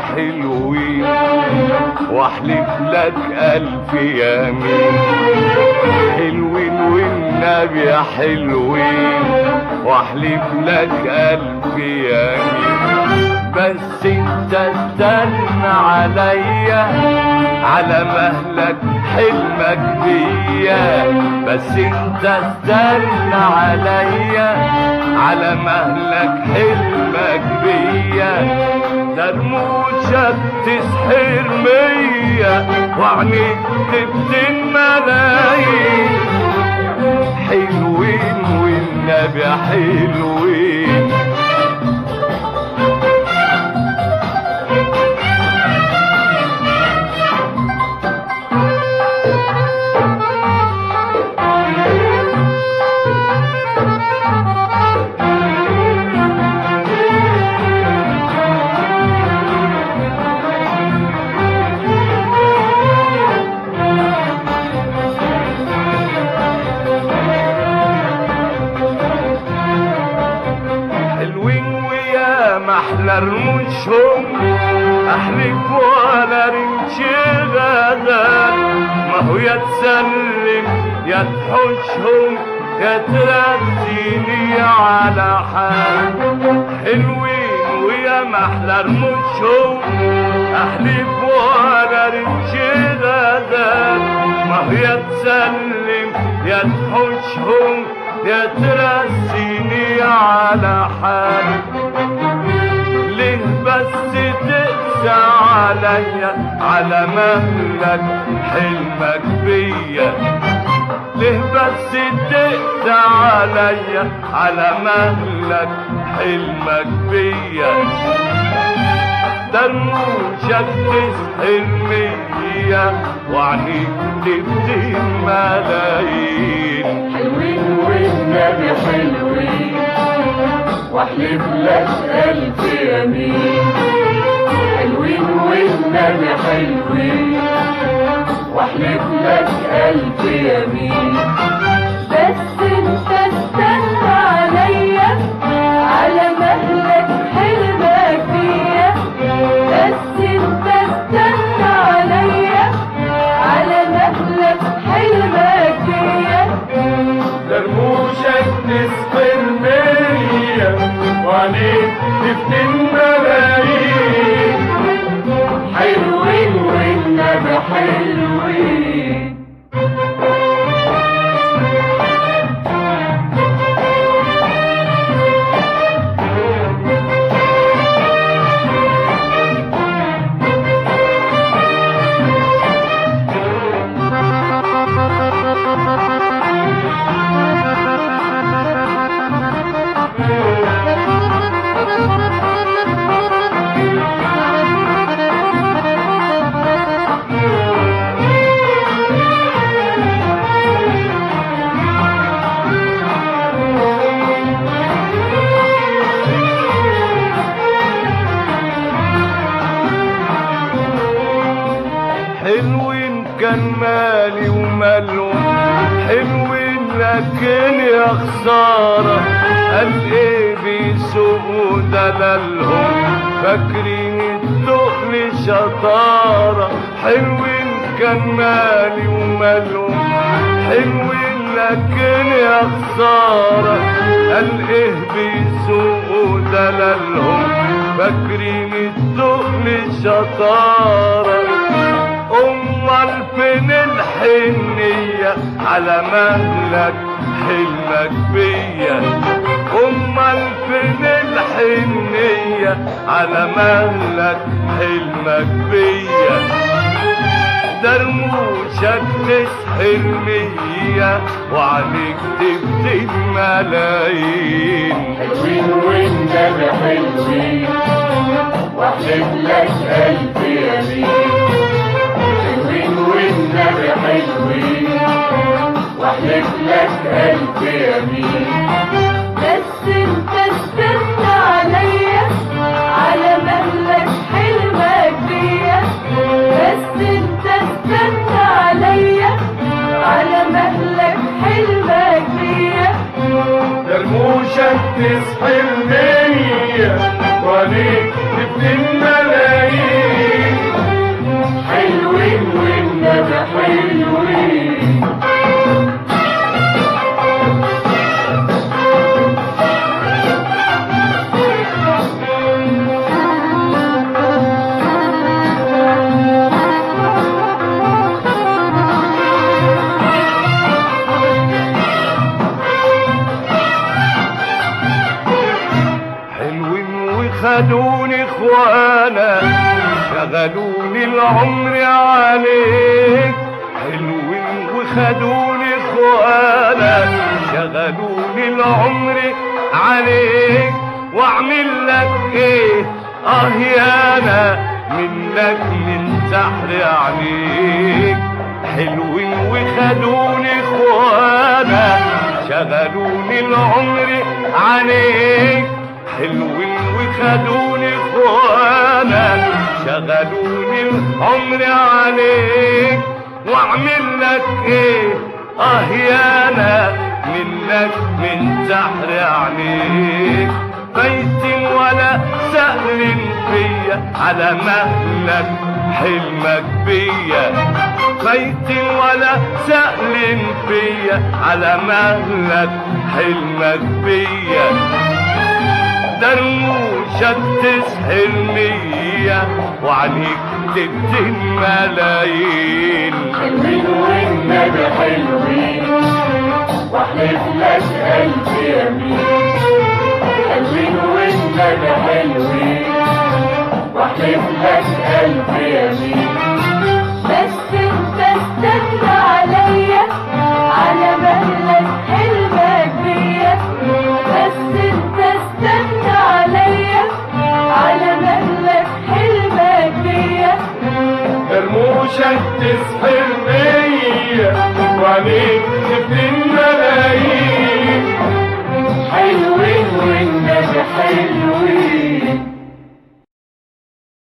حلوين واحلف لك الف يمين حلوين والنبي يا حلوين واحلف لك الف يمين بس انت استنى عليا على مهلك حلمك بيا بس انت استنى عليا على مهلك حلمك بيا ده رموشك تسحر مية وعينيك تبتن ملايين حلوين والنبي حلوين حلوين ويا محلى رموشهم احلف ولا رمش غزال ما هو يا تسلم يا تحوشهم يا ترسيني على حال حلوين ويا محلى رموشهم احلف ولا رمش غزال ما هو يا تسلم يا تحوشهم يا ترسيني على حال ليه بس تقسى عليا على مهلك حلمك بيا ليه بس تقسى عليا على مهلك حلمك بيا درموشك تسحر مية وعنيك تبدي ملايين حلوين والنبي حلوين واحلف لك الف يمين حلوين والنبي حلوين واحلف لك الف يمين بس انت استنى عليا على مهلك حلمك فيا بس انت استنى عليا على مهلك حلمك فيا درموشك تسحر مية وعليك تفتن ملايين حلوين والنبي حلوين حلوين كان مالي ومالهم حلوين لكن يا خسارة قال ايه بيسوقوا دلالهم فاكرين التقل شطارة حلوين كان مالي ومالهم حلوين لكن يا خسارة قال ايه بيسوقوا دلالهم فاكرين التقل شطارة امال فين الحنية على مهلك حلمك بيا امال فين الحنية على مهلك حلمك بيا درموشك تسحر مية وعليك تبدي الملايين حلوين والنبي حلوين واحلف لك الف يمين حلوين والنبي حلوين واحلف لك الف يمين بس انت استنى عليا على مهلك حلمك بيا بس انت استنى عليا على مهلك حلمك بيا درموشك تسحر مية وعليك تبني الملايين حلوين حلوين وخدوني اخوانا شغلوني العمر عليك حلوين وخدوني اخوانا شغلوني العمر عليك واعمل لك ايه اه يانا منك من سحر عليك حلوين وخدوني اخوانا شغلوني العمر عليك حلوين وخدوني اخوانا شغلوني العمر عليك واعمل لك ايه اه يانا منك من سحر عليك بيت ولا سهل فيا على مهلك حلمك بيا بيت ولا سهل فيا على مهلك حلمك بيا درموشك تسحر مية وعليك تبدي ملايين حلوين والنبي حلوين واحلف لك ألف يمين حلوين والنبي حلوين واحلف لك ألف يمين بس انت استنى عليا على مهلك حلمك بيا بس انت استنى عليا على مهلك حلمك بيا درموشك تسحر مية وعليك تبدي ملايين حلوين والنبي حلوين